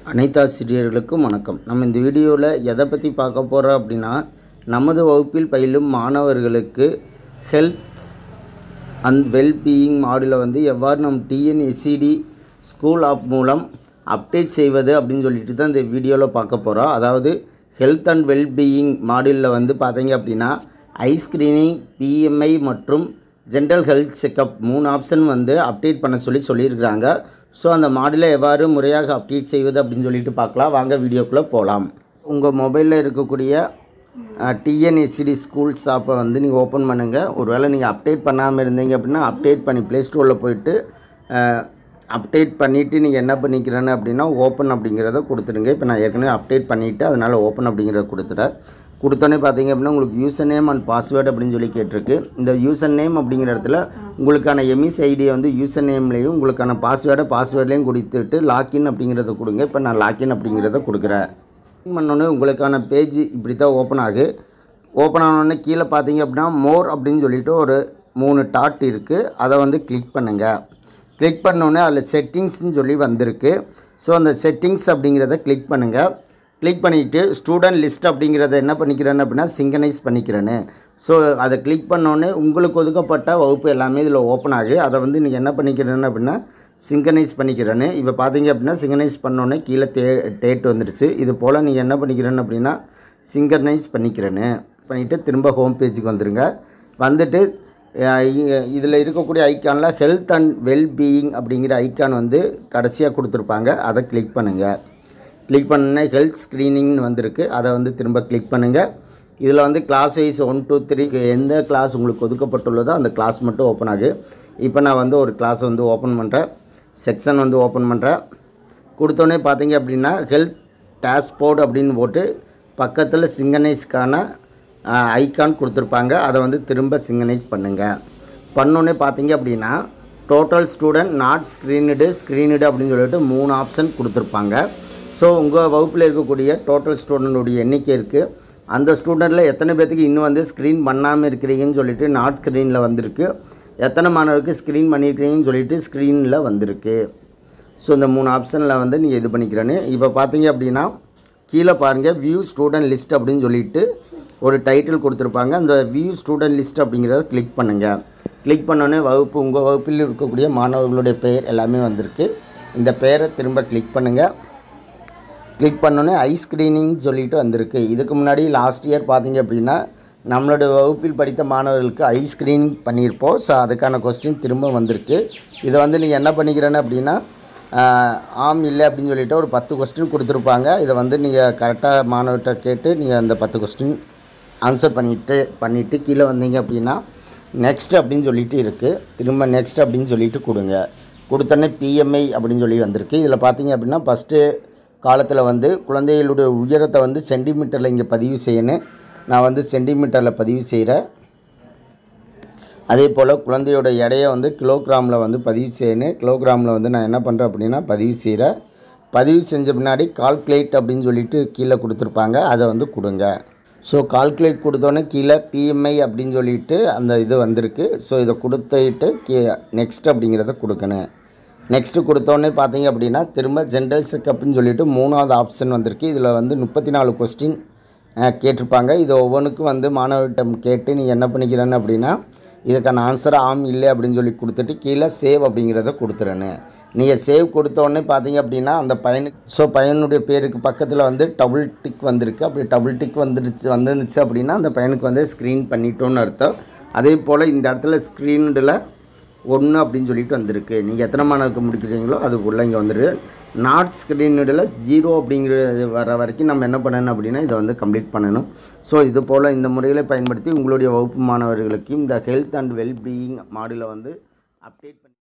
அனைத்து ஆசிரியர்களுக்கும் வணக்கம் நம்ம இந்த வீடியோவில் எதை பற்றி பார்க்க போகிறோம் அப்படின்னா நமது வகுப்பில் பயிலும் மாணவர்களுக்கு ஹெல்த் அண்ட் வெல்பீயிங் மாடியூலை வந்து எவ்வாறு நம் டிஎன்எஸ்சிடி ஸ்கூல் ஆப் மூலம் அப்டேட் செய்வது அப்படின்னு சொல்லிட்டு தான் இந்த வீடியோவில் பார்க்க போகிறோம் அதாவது ஹெல்த் அண்ட் வெல்பீயிங் மாடியூலில் வந்து பார்த்தீங்க அப்படின்னா ஐ ஸ்க்ரீனிங் பிஎம்ஐ மற்றும் ஜென்ரல் ஹெல்த் செக்கப் மூணு ஆப்ஷன் வந்து அப்டேட் பண்ண சொல்லி சொல்லியிருக்கிறாங்க ஸோ அந்த மாடியூலை எவ்வாறு முறையாக அப்டேட் செய்வது அப்படின்னு சொல்லிட்டு பார்க்கலாம் வாங்க வீடியோக்குள்ளே போகலாம் உங்கள் மொபைலில் இருக்கக்கூடிய டிஎன்எஸ்சிடி ஸ்கூல்ஸ் ஆப்பை வந்து நீங்கள் ஓப்பன் பண்ணுங்கள் ஒருவேளை நீங்கள் அப்டேட் பண்ணாமல் இருந்தீங்க அப்படின்னா அப்டேட் பண்ணி ப்ளே ஸ்டோரில் போயிட்டு அப்டேட் பண்ணிவிட்டு நீங்கள் என்ன பண்ணிக்கிறேன்னு அப்படின்னா ஓப்பன் அப்படிங்கிறத கொடுத்துருங்க இப்போ நான் ஏற்கனவே அப்டேட் பண்ணிவிட்டு அதனால் ஓப்பன் அப்படிங்கிறத கொடுத்துட்டேன் கொடுத்தோன்னே பார்த்தீங்க அப்படின்னா உங்களுக்கு யூசர் நேம் அண்ட் பாஸ்வேர்டு அப்படின்னு சொல்லி கேட்டிருக்கு இந்த யூசர் நேம் அப்படிங்கிற இடத்துல உங்களுக்கான எம்இஸ் ஐடியை வந்து யூசர் நேம்லேயும் உங்களுக்கான பாஸ்வேர்டை பாஸ்வேர்ட்லேயும் கொடுத்துட்டு லாக்இன் அப்படிங்கிறத கொடுங்க இப்போ நான் லாக்இன் அப்படிங்கிறத கொடுக்குறேன் பண்ணோன்னே உங்களுக்கான பேஜ் இப்படி தான் ஓப்பன் ஆகு ஓப்பன் ஆனோடனே கீழே பார்த்தீங்க அப்படின்னா மோர் அப்படின்னு சொல்லிட்டு ஒரு மூணு டாட் இருக்குது அதை வந்து கிளிக் பண்ணுங்கள் கிளிக் பண்ணோன்னே அதில் செட்டிங்ஸ்னு சொல்லி வந்திருக்கு ஸோ அந்த செட்டிங்ஸ் அப்படிங்கிறத கிளிக் பண்ணுங்கள் கிளிக் பண்ணிவிட்டு ஸ்டூடெண்ட் லிஸ்ட் அப்படிங்கிறத என்ன பண்ணிக்கிறேன்னு அப்படின்னா சிங்கனைஸ் பண்ணிக்கிறேன்னு ஸோ அதை கிளிக் பண்ணோன்னே உங்களுக்கு ஒதுக்கப்பட்ட வகுப்பு எல்லாமே இதில் ஓப்பன் ஆகு அதை வந்து நீங்கள் என்ன பண்ணிக்கிறேன்னு அப்படின்னா சிங்கனைஸ் பண்ணிக்கிறேன்னு இப்போ பார்த்தீங்க அப்படின்னா சிங்கனைஸ் பண்ணோன்னே கீழே தே டேட் வந்துடுச்சு இது போல் நீங்கள் என்ன பண்ணிக்கிறேன்னு அப்படின்னா சிங்கனைஸ் பண்ணிக்கிறேன்னு பண்ணிவிட்டு திரும்ப ஹோம் பேஜுக்கு வந்துடுங்க வந்துட்டு இதில் இருக்கக்கூடிய ஐக்கானில் ஹெல்த் அண்ட் வெல்பீயிங் அப்படிங்கிற ஐக்கான் வந்து கடைசியாக கொடுத்துருப்பாங்க அதை கிளிக் பண்ணுங்கள் கிளிக் பண்ண ஹெல்த் ஸ்க்ரீனிங்னு வந்திருக்கு அதை வந்து திரும்ப கிளிக் பண்ணுங்கள் இதில் வந்து class wise one two three எந்த கிளாஸ் உங்களுக்கு ஒதுக்கப்பட்டுள்ளதோ அந்த கிளாஸ் மட்டும் ஓப்பன் ஆகு இப்போ நான் வந்து ஒரு கிளாஸ் வந்து ஓப்பன் பண்ணுறேன் செக்ஷன் வந்து ஓப்பன் பண்ணுறேன் கொடுத்தோன்னே பார்த்தீங்க அப்படின்னா ஹெல்த் டேஷ்போர்ட் அப்படின்னு போட்டு பக்கத்தில் சிங்கனைஸ்க்கான ஐக்கான் கொடுத்துருப்பாங்க அதை வந்து திரும்ப சிங்கனைஸ் பண்ணுங்கள் பண்ணோன்னே பார்த்தீங்க அப்படின்னா total student not screened screened அப்படின்னு சொல்லிட்டு மூணு ஆப்ஷன் கொடுத்துருப்பாங்க ஸோ உங்கள் வகுப்பில் இருக்கக்கூடிய டோட்டல் ஸ்டூடெண்ட்டுடைய எண்ணிக்கை இருக்குது அந்த ஸ்டூடெண்ட்டில் எத்தனை பேர்த்துக்கு இன்னும் வந்து ஸ்க்ரீன் பண்ணாமல் இருக்கிறீங்கன்னு சொல்லிட்டு நாட் ஸ்க்ரீனில் வந்திருக்கு எத்தனை மாணவருக்கு ஸ்க்ரீன் பண்ணியிருக்கிறீங்கன்னு சொல்லிட்டு ஸ்க்ரீனில் வந்திருக்கு ஸோ இந்த மூணு ஆப்ஷனில் வந்து நீங்கள் இது பண்ணிக்கிறேன்னு இப்போ பார்த்தீங்க அப்படின்னா கீழே பாருங்கள் வியூ ஸ்டூடெண்ட் லிஸ்ட் அப்படின்னு சொல்லிட்டு ஒரு டைட்டில் கொடுத்துருப்பாங்க அந்த வியூ ஸ்டூடெண்ட் லிஸ்ட் அப்படிங்கிறத கிளிக் பண்ணுங்கள் கிளிக் பண்ணோன்னே வகுப்பு உங்கள் வகுப்பில் இருக்கக்கூடிய மாணவர்களுடைய பெயர் எல்லாமே வந்திருக்கு இந்த பெயரை திரும்ப கிளிக் பண்ணுங்கள் கிளிக் பண்ணோன்னே ஐ ஸ்க்ரீனிங் சொல்லிட்டு வந்திருக்கு இதுக்கு முன்னாடி லாஸ்ட் இயர் பார்த்தீங்க அப்படின்னா நம்மளோட வகுப்பில் படித்த மாணவர்களுக்கு ஐ ஸ்க்ரீனிங் பண்ணியிருப்போம் ஸோ அதுக்கான கொஸ்டின் திரும்ப வந்திருக்கு இதை வந்து நீங்கள் என்ன பண்ணிக்கிறேன்னு அப்படின்னா ஆம் இல்லை அப்படின்னு சொல்லிட்டு ஒரு பத்து கொஸ்டின் கொடுத்துருப்பாங்க இதை வந்து நீங்கள் கரெக்டாக மாணவர்கிட்ட கேட்டு நீங்கள் அந்த பத்து கொஸ்டின் ஆன்சர் பண்ணிவிட்டு பண்ணிவிட்டு கீழே வந்தீங்க அப்படின்னா நெக்ஸ்ட் அப்படின்னு சொல்லிட்டு இருக்குது திரும்ப நெக்ஸ்ட் அப்படின்னு சொல்லிட்டு கொடுங்க கொடுத்தோன்னே பிஎம்ஐ அப்படின்னு சொல்லி வந்திருக்கு இதில் பார்த்தீங்க அப்படின்னா ஃபஸ்ட்டு காலத்தில் வந்து குழந்தைகளுடைய உயரத்தை வந்து சென்டிமீட்டரில் இங்கே பதிவு செய்யணும் நான் வந்து சென்டிமீட்டரில் பதிவு செய்கிறேன் அதே போல் குழந்தையோட எடையை வந்து கிலோகிராமில் வந்து பதிவு செய்யணும் கிலோகிராமில் வந்து நான் என்ன பண்ணுறேன் அப்படின்னா பதிவு செய்கிறேன் பதிவு செஞ்ச பின்னாடி கால்குலேட் அப்படின்னு சொல்லிட்டு கீழே கொடுத்துருப்பாங்க அதை வந்து கொடுங்க ஸோ கால்குலேட் கொடுத்தோன்னே கீழே பிஎம்ஐ அப்படின்னு சொல்லிட்டு அந்த இது வந்திருக்கு ஸோ இதை கொடுத்துட்டு கீ நெக்ஸ்ட் அப்படிங்கிறத கொடுக்கணும் நெக்ஸ்ட்டு கொடுத்தோன்னே பார்த்தீங்க அப்படின்னா திரும்ப ஜென்ரல் செக்கப்னு சொல்லிட்டு மூணாவது ஆப்ஷன் வந்திருக்கு இதில் வந்து முப்பத்தி நாலு கொஸ்டின் கேட்டிருப்பாங்க இது ஒவ்வொன்றுக்கும் வந்து மாணவர்கிட்ட கேட்டு நீங்கள் என்ன பண்ணிக்கிறேன்னு அப்படின்னா இதுக்கான ஆன்சர் ஆம் இல்லை அப்படின்னு சொல்லி கொடுத்துட்டு கீழே சேவ் அப்படிங்கிறத கொடுத்துறேன்னு நீங்கள் சேவ் கொடுத்தோடனே பார்த்தீங்க அப்படின்னா அந்த பையனுக்கு ஸோ பையனுடைய பேருக்கு பக்கத்தில் வந்து டபுள் டிக் வந்திருக்கு அப்படி டபுள் டிக் வந்துருச்சு வந்துருந்துச்சு அப்படின்னா அந்த பையனுக்கு வந்து ஸ்க்ரீன் பண்ணிட்டோன்னு அர்த்தம் அதே போல் இந்த இடத்துல ஸ்க்ரீனில் ஒன்று அப்படின்னு சொல்லிட்டு வந்திருக்கு நீங்கள் எத்தனை மாணவருக்கு முடிக்கிறீங்களோ அதுக்குள்ளே இங்கே வந்துரு நாட் ஸ்க்ரீனில் ஜீரோ அப்படிங்கிறது வர வரைக்கும் நம்ம என்ன பண்ணணும் அப்படின்னா இதை வந்து கம்ப்ளீட் பண்ணணும் ஸோ இது போல் இந்த முறைகளை பயன்படுத்தி உங்களுடைய வகுப்பு மாணவர்களுக்கு இந்த ஹெல்த் அண்ட் வெல்பீயிங் மாடியூலை வந்து அப்டேட் பண்ணி